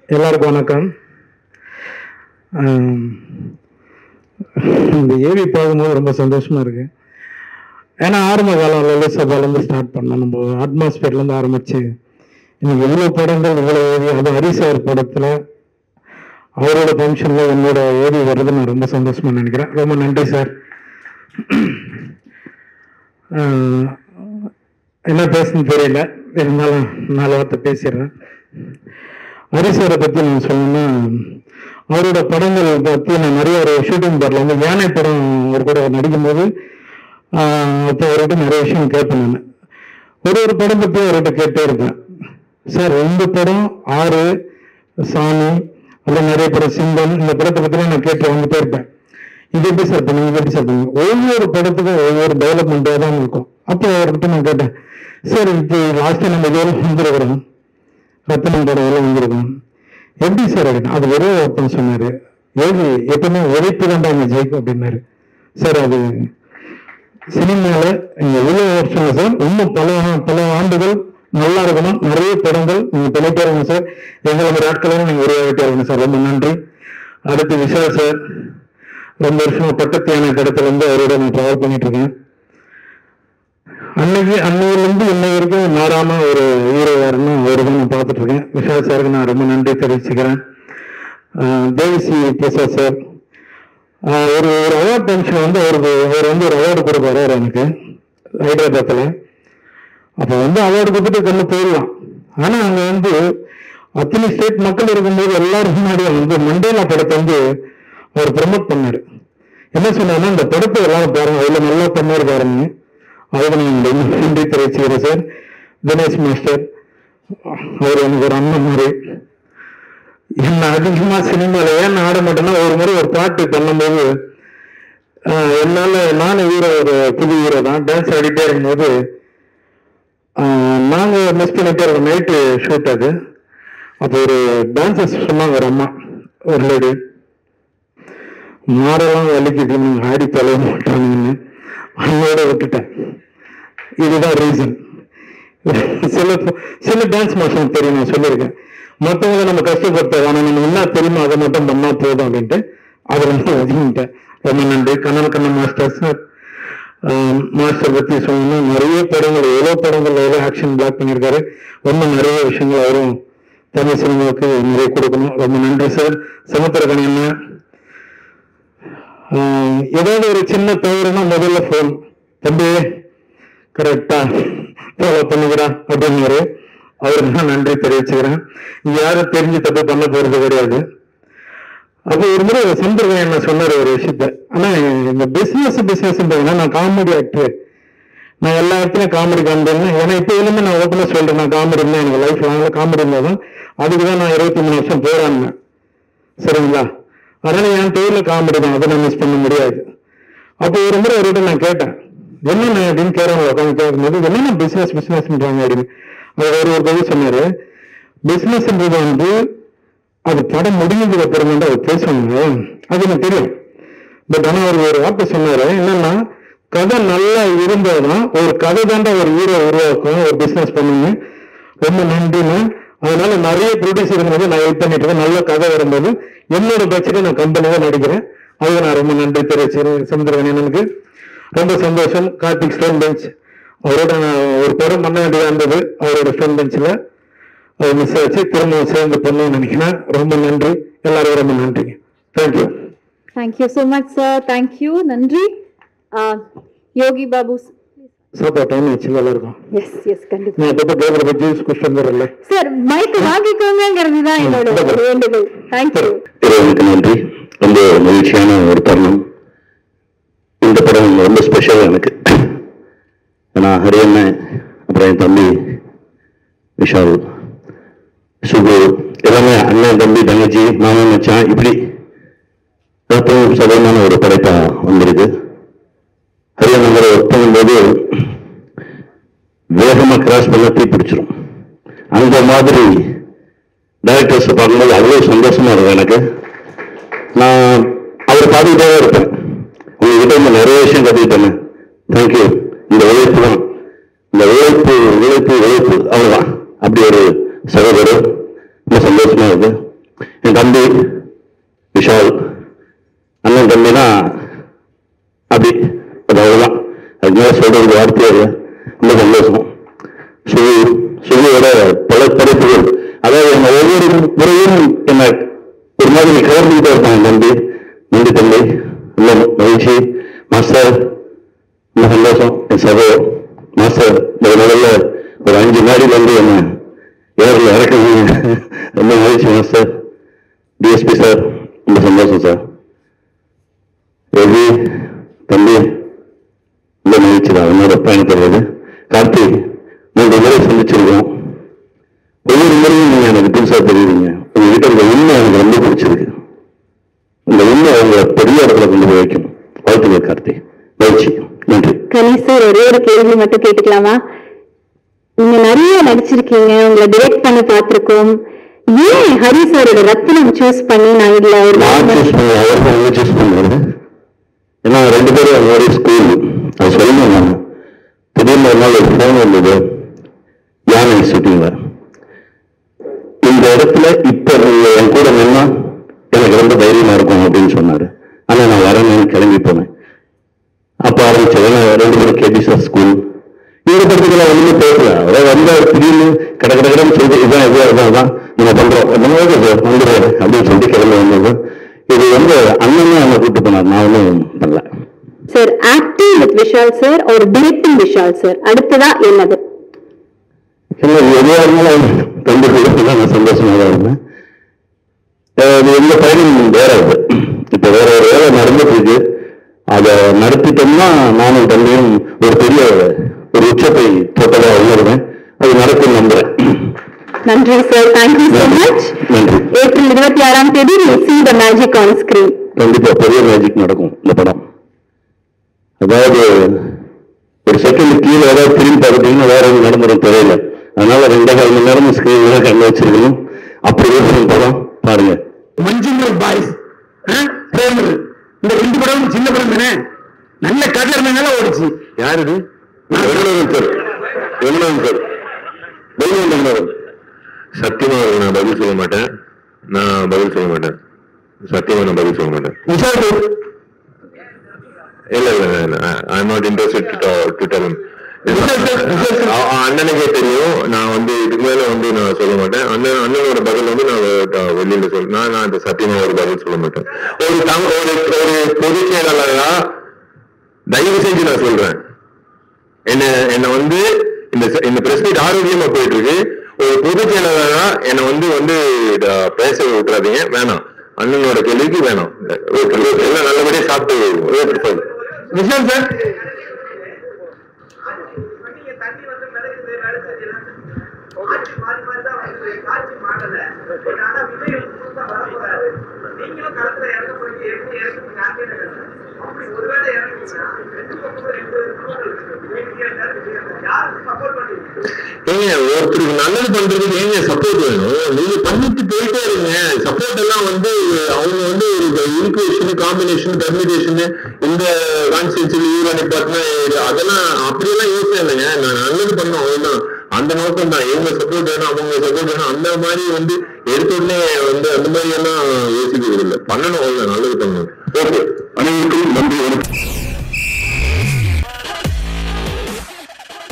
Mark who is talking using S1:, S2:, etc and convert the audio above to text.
S1: எல்லாருக்கும் வணக்கம் ஆம், இந்த ஏவி பார்க்கும்போது ரொம்ப சந்தோஷமா இருக்கு ஏன்னா ஆரம்ப காலம் லலித் சபாலேருந்து ஸ்டார்ட் பண்ணோம் நம்ம அட்மாஸ்பியர்லேருந்து ஆரம்பிச்சு இன்னைக்கு இவ்வளோ படங்கள் இவ்வளோ ஏவி அது ஹரிசார் படத்தில் அவரோட ஃபங்க்ஷனில் என்னோட ஏவி வருது நான் ரொம்ப சந்தோஷமா நினைக்கிறேன் ரொம்ப நன்றி சார் ஆஹ், என்ன பேசணும்னு தெரியல இருந்தாலும் நாலு வார்த்தை பேசிடுறேன் ஹரிசாரை பற்றி நான் சொல்லணும்னா அவரோட படங்கள் பற்றி நான் நிறைய ஒரு ஷூட்டிங் பாட்டில் வந்து யானை படம் அவர் கூட நடிக்கும்போது ஆஹ், அப்போ அவர்கிட்ட நிறைய விஷயம் கேட்பேன் நான் ஒரு ஒரு படம் பற்றி அவர்கிட்ட கேட்டே இருப்பேன் சார் இந்த படம் ஆறு சாமி அப்புறம் நிறைய படம் சிங்கம் இந்த படத்தை பற்றிலாம் நான் கேட்டு வந்துட்டே இருப்பேன் இது எப்படி சார் பண்ணுங்க இது எப்படி சார் பண்ணுங்க ஒவ்வொரு படத்துக்கும் ஒவ்வொரு டெவலப்மெண்ட்டாக தான் இருக்கும் அப்போ அவர்கிட்ட நான் கேட்டேன் சார் இப்போ லாஸ்ட்டாக நம்ம இதோட வந்துருக்குறோம் ரத்தனம் படம் எல்லாம் வந்திருக்கும் எப்படி சார் அது அது ஒரே ஒருத்தன் சொன்னாரு ஏழு எப்பவுமே உழைப்பு தான் இங்க ஜெயிக்கும் அப்படின்னாரு சார் அது சினிமால இங்க எவ்வளவு வருஷம் இல்லை சார் இன்னும் பல பல ஆண்டுகள் நல்லா இருக்கணும் நிறைய படங்கள் நீங்க பண்ணிட்டே இருக்கணும் சார் எங்களை மாதிரி ஆட்களும் நீங்க உருவாகிட்டே இருக்கணும் சார் ரொம்ப நன்றி அடுத்து விஷால் சார் ரொம்ப வருஷமா பட்டத்து யானை கடத்துல இருந்து அவரோட நான் டிராவல் பண்ணிட்டு இருக்கேன் அன்னைக்கு அன்னையிலிருந்து இன்னை வரைக்கும் மாறாம ஒரு ஹீரோ யாருன்னு அவரு தான் நான் பார்த்துட்டு இருக்கேன் விஷால் சாருக்கு நான் ரொம்ப நன்றி தெரிவிச்சுக்கிறேன் ஆஹ் தேவிசி பிரசாத் சார் ஆஹ் ஒரு ஒரு அவார்ட் ஃபங்க்ஷன் வந்து அவருக்கு அவர் வந்து ஒரு அவார்டு கொடுப்பாரு அவர் எனக்கு ஹைதராபாத்தில் அப்போ வந்து அவார்டு கொடுத்துட்டு கண்ணு போயிடலாம் ஆனா அங்க வந்து அத்தனை ஸ்டேட் மக்கள் இருக்கும்போது எல்லாரும் முன்னாடியும் வந்து மண்டேலா படத்தை வந்து அவர் ப்ரமோட் பண்ணாரு என்ன சொன்னாருன்னா இந்த படத்தை எல்லாரும் பாருங்க அதுல நல்லா பண்ணாரு பாருங்க அதுக்கு நான் ரொம்ப நன்றி தெரிவிச்சுக்கிறேன் சார் தினேஷ் மாஸ்டர் அவர் எனக்கு ஒரு அண்ணன் மாதிரி என்ன அதிகமா சினிமால ஏன் ஆட மாட்டேன்னா ஒரு முறை ஒரு பாட்டு பண்ணும்போது ஆஹ், என்னால நானும் ஹீரோ ஒரு புது ஹீரோ தான் டான்ஸ் ஆடிட்டே இருக்கும்போது ஆஹ், நாங்க மிஸ் பண்ணிட்டே இருக்கோம் நைட்டு ஷூட் அது அப்போ ஒரு டான்சர்ஸ் சொன்னாங்க ஒரு அம்மா ஒரு லேடி மாடெல்லாம் வலிக்குது நீங்க ஆடி தொலைய மாட்டாங்கன்னு அண்ணோட விட்டுட்டேன் இதுதான் ரீசன் சில சில டான்ஸ் மாஸ்டர் தெரியும் நான் சொல்லியிருக்கேன் மற்றவங்களை நம்ம கஷ்டப்படுத்த வேணாம் நம்ம என்ன தெரியுமோ அதை மட்டும் பண்ணா போதும் அப்படின்ட்டு அதில் நான் ஒதுங்கிட்டேன் ரொம்ப நன்றி Kannan Kannan master sir master பத்தி சொல்லணும்னா நிறைய படங்கள் எவ்வளோ படங்கள் எவ்வளோ ஆக்ஷன் பிளாக் பண்ணியிருக்காரு ரொம்ப நிறைய விஷயங்கள் அவரும் தமிழ் சினிமாவுக்கு நிறைய கொடுக்கணும் ரொம்ப நன்றி சார் சமுத்திரகணி அண்ணன் ஆஹ் ஏதாவது ஒரு சின்ன தவறுனா முதல்ல ஃபோன் தம்பி கரெக்டா ஃபாலோ பண்ணுகிறா அப்படின்னாரு அவருக்கு நான் நன்றி தெரிவிச்சுக்கிறேன் இங்க யாரும் தெரிஞ்சு தப்பு பண்ண போறது கிடையாது அப்போ ஒரு முறை சந்திரகன் என்ன சொன்னார் ஒரு விஷயத்த ஆனா இந்த பிசினஸ் பிசினஸ் நான் காமெடி ஆக்டர் நான் எல்லா இடத்துலயும் காமெடி காமிக்கிறேன் ஏன்னா இப்போ எல்லாமே நான் ஓப்பனா சொல்றேன் நான் காமெடி இருந்தா எனக்கு லைஃப் லாங்ல காமெடி இருந்தா தான் அதுக்கு தான் நான் இருபத்தி மூணு வருஷம் போராடினேன் சரிங்களா அதனால என் தொழில காமெடி தான் அதை நான் மிஸ் பண்ண முடியாது அப்போ ஒரு முறை அவர்கிட்ட நான் கேட்டேன் என்னென்ன அப்படின்னு கேட்கறவங்க உட்காந்து கேட்கும்போது என்னென்ன பிசினஸ் பிசினஸ் பண்றாங்க அப்படின்னு அவர் ஒரு ஒரு பதில் சொன்னாரு பிசினஸ்ன்றது வந்து அது படம் முடிஞ்சதுக்கு அப்புறம் வந்து அவர் பேசுவாங்க அது எனக்கு தெரியும் பட் ஆனா அவர் ஒரு வார்த்தை சொன்னாரு என்னன்னா கதை நல்லா இருந்தாதான் ஒரு கதை தாண்டா ஒரு ஹீரோ உருவாக்கும் ஒரு பிசினஸ் பண்ணுங்க ரொம்ப நன்றிண்ணா அதனால நிறைய ப்ரொடியூசர் வந்து நான் ஹெல்ப் பண்ணிட்டு இருக்கேன் நல்ல கதை வரும்போது என்னோட பட்ஜெட்டை நான் கம்பெனியாக நடிக்கிறேன் அதுக்கு நான் ரொம்ப நன்றி தெரிவிச்சுக்கிறேன் சமுத்திரகணனுக்கு ரொம்ப சந்தோஷம் கார்த்திக் ஸ்டோன் பெஞ்ச் அவரோட நான் ஒரு படம் பண்ண வேண்டியதா இருந்தது அவரோட ஸ்டோன் பெஞ்சில் அது மிஸ் ஆச்சு திரும்ப சேர்ந்து பண்ணணும்னு நினைக்கிறேன் ரொம்ப நன்றி எல்லாரும் ரொம்ப நன்றி thank you
S2: thank you so much sir thank you நன்றி யோகி பாபு
S1: சாப்பா டைம் ஆச்சு எல்லாருக்கும்
S2: எஸ் எஸ் கண்டிப்பா
S1: நான் எப்போ கேட்குற ஜூஸ் குடிச்சு வந்துடுறேன்ல
S2: சார் மைக் வாங்கிக்கோங்கிறது தான் என்னோட ஒரு வேண்டுகோள் தேங்க்யூ
S3: இறைவனுக்கு நன்றி ரொம்ப மகிழ்ச்சியான ஒரு தருணம் இந்த படம் ரொம்ப ஸ்பெஷல் எனக்கு நான் ஹரியண்ணன் அப்புறம் என் தம்பி விஷால் சுகு எல்லாமே அண்ணன் தம்பி தங்கச்சி மாமன் மச்சான் இப்படி எல்லாத்தையும் சதவீதமான ஒரு படைப்பா வந்திருக்கு ஹரியண்ணன் ஒர்க் பண்ணும்போது வேகமா கிராஸ் பண்ண தீ பிடிச்சிரும் அந்த மாதிரி டைரக்டர்ஸ் பார்க்கும்போது அவ்வளோ சந்தோஷமா இருக்கும் எனக்கு நான் அவரை பார்த்துக்கிட்டே தான் இருப்பேன் உங்ககிட்ட இந்த நிறைய விஷயம் கற்றுக்கிட்டேன் தேங்க்யூ இந்த உழைப்பு தான் இந்த உழைப்பு உழைப்பு உழைப்பு அவ்வளோதான் அப்படி ஒரு சகோதரர் ரொம்ப சந்தோஷமா இருக்கு என் தம்பி விஷால் அண்ணன் தம்பினா அப்படி அது அவ்வளவுதான் அதுக்கு மேல சொல்றதுக்கு வார்த்தையே இல்லை ரொம்ப சந்தோஷம் சுகு சுகுவோட பல படைப்புகள் அதாவது என்ன ஒவ்வொரு முறையும் என்ன ஒரு மாதிரி கவர்ந்துகிட்டே இருப்பான் என் தம்பி நன்றி தம்பி ரொம்ப மகிழ்ச்சி மாஸ்டர் ரொம்ப சந்தோஷம் என் சகோ மாஸ்டர் முதல் முதல்ல ஒரு அஞ்சு மாடியில இருந்து என்ன ஏரில் இறக்குறீங்க ரொம்ப மகிழ்ச்சி மாஸ்டர் டிஎஸ்பி சார் ரொம்ப சந்தோஷம் சார் ரவி தம்பி ரொம்ப மகிழ்ச்சி தான் என்னோட பயணப்படுறது கார்த்தி மூன்று முறை சந்திச்சிருக்கோம் ஒவ்வொரு முறையும் நீங்க எனக்கு புதுசா தெரியுறீங்க உங்ககிட்ட இந்த உண்மை எனக்கு ரொம்ப பிடிச்சிருக்கு இந்த உண்மை உங்களை பெரிய இடத்துல கொண்டு போய் வைக்கும் வாழ்த்துக்கள் கார்த்தி மகிழ்ச்சி நன்றி
S2: கனி சார் ஒரே ஒரு கேள்வி மட்டும் கேட்டுக்கலாமா நீங்க நிறைய நடிச்சிருக்கீங்க உங்களை டிரெக்ட் பண்ணி பார்த்திருக்கோம் ஏன் ஹரி சாரோட ரத்னம் சூஸ் பண்ணி நான் இதுல ஒரு
S3: நான் சூஸ் பண்ண அவர் அவங்க சூஸ் பண்ணாரு ஏன்னா ரெண்டு பேரும் ஒரே ஸ்கூல் அது சொல்லணும் நான் திடீர்னு ஒரு நாள் ஒரு ஃபோன் வந்தது யானை ஷூட்டிங்ல இந்த இடத்துல இப்ப நீங்க என் கூட நின்னா எனக்கு ரொம்ப தைரியமா இருக்கும் அப்படின்னு சொன்னாரு ஆனா நான் வரேன்னு கிளம்பி போனேன் அப்ப ஆரம்பிச்சது ஏன்னா ரெண்டு பேரும் கேபி சார் ஸ்கூல் இந்த படத்துக்கு ஒண்ணுமே பேசல அதாவது வந்து அவர் திடீர்னு கட கட கடன்னு சொல்லிட்டு இதான் இது அதான் அதான் நம்ம பண்றோம் நம்ம ஓகே சார் வந்துடுவாரு அப்படின்னு சொல்லிட்டு கிளம்பி வந்தது இது வந்து அண்ணன் என்ன கூப்பிட்டு போனார் நான் ஒன்றும் பண்ணல
S2: sir acting with Vishal sir ஒரு டிரெக்டிங் விஷால் சார் அடுத்ததா என்னது
S3: இல்லை எதுவாக இருந்தாலும் தம்பி கூட நான் சந்தோஷமா தான் இருந்தேன் அஹ் இது எந்த பயணம் வேற இது இப்போ வேற ஒரு வேலை நடந்துட்டு இருக்கு அதை நடத்திட்டோம்னா நானும் தம்பியும் ஒரு பெரிய ஒரு உச்சத்தை தொட்டதா உணர்வேன் அது நடக்கும் நம்புறேன்
S2: நன்றி சார் தேங்க்யூ so மச்
S3: நன்றி
S2: ஏப்ரல் இருபத்தி ஆறாம் தேதி will see the magic on screen
S3: கண்டிப்பா பெரிய மேஜிக் நடக்கும் இந்த படம் அதாவது ஒரு செகண்ட் கீழே ஏதாவது திரும்பி பார்த்துட்டீங்கன்னா வேற எதுவும் நடந்துடும் தெரியல அதனால ரெண்டே கால் மணி நேரம் ஸ்கிரீன் கண்ணு வச்சிருக்கணும் அப்படி இருக்கும் படம் பாருங்க
S1: மஞ்சுங்கர் பாய்ஸ் பிரேமர் இந்த ரெண்டு படமும் சின்ன படம் தானே நல்ல கதை இருந்தனால ஓடிச்சு
S3: யார் இது வெங்கடவன் சார் வெங்கடவன் சார் வெங்கடவன் சத்தியமா நான் பதில் சொல்ல மாட்டேன் நான் பதில் சொல்ல மாட்டேன் சத்தியமா நான் பதில் சொல்ல மாட்டேன்
S1: விஷால்
S3: இல்ல இல்ல I not interested to tell அண்ணனுக்கே தெரியும் நான் வந்து இதுக்கு மேல வந்து நான் சொல்ல மாட்டேன் அண்ணன் அண்ணனோட பதில் வந்து நான் வெ- வெளியில சொல்ல நான் நான் அந்த சத்தியமா ஒரு பதில் சொல்ல மாட்டேன் ஒரு தம்- ஒரு ஒரு பொதுச் செயலாளரா தயவு செஞ்சு நான் சொல்றேன் என்ன என்ன வந்து இந்த ச- இந்த பிரஸ் மீட் ஆரோக்கியமா போயிட்டு இருக்கு ஒரு பொதுச் செயலாளரா என்னை வந்து வந்து இத பேச விட்டுறாதீங்க வேணாம் அண்ணனோட கேள்விக்கு வேணாம் ஓகே, எல்லாம் நல்லபடியா சாப்பிட்டு ஓகே, சொல்லு.
S1: விஷால் சார்
S4: நீங்க தண்ணி வந்து மிதக்குது வேலை செய்யலாம் ஆட்சி மாறி மாறி தான் வருது காட்சி மாறல பட் ஆனா விஜய் வந்து புதுசா வரப்போறாரு நீங்களும் களத்துல இறங்க போறீங்க எப்படி இறங்குறீங்க ஆங்கில அப்படி ஒருவேளை இறங்குனீங்கன்னா ரெண்டு பக்கமும் ரெண்டு குழுக்கள் இருக்கு. விஜய் யார் விஜய் யார். யாருக்கு சப்போர்ட் பண்ணுவீங்க
S3: ஏங்க ஒருத்தருக்கு நல்லது பண்றதுக்கு ஏங்க சப்போர்ட் வேணும் நீங்க பண்ணிட்டு போயிட்டே இருங்க சப்போர்ட் எல்லாம் வந்து அவங்க வந்து ஒரு இன்குவேஷன் காம்பினேஷன் பெர்மிடேஷன் இந்த கான்ஸ்டியூன்சி யூரா டிபார்ட்மெண்ட் அதெல்லாம் அப்படியெல்லாம் யோசிச்சேன் இல்லைங்க நான் நல்லது பண்ணோம் அவ்வளவுதான் அந்த நோக்கம் தான் இவங்க சப்போர்ட் வேணும் அவங்க சப்போர்ட் வேணும் அந்த மாதிரி வந்து எடுத்த உடனே வந்து அந்த மாதிரி எல்லாம் யோசிக்கிறது இல்லை பண்ணணும் அவ்வளவுதான் நல்லது பண்ணணும் ஓகே அனைவருக்கும் நன்றி வணக்கம்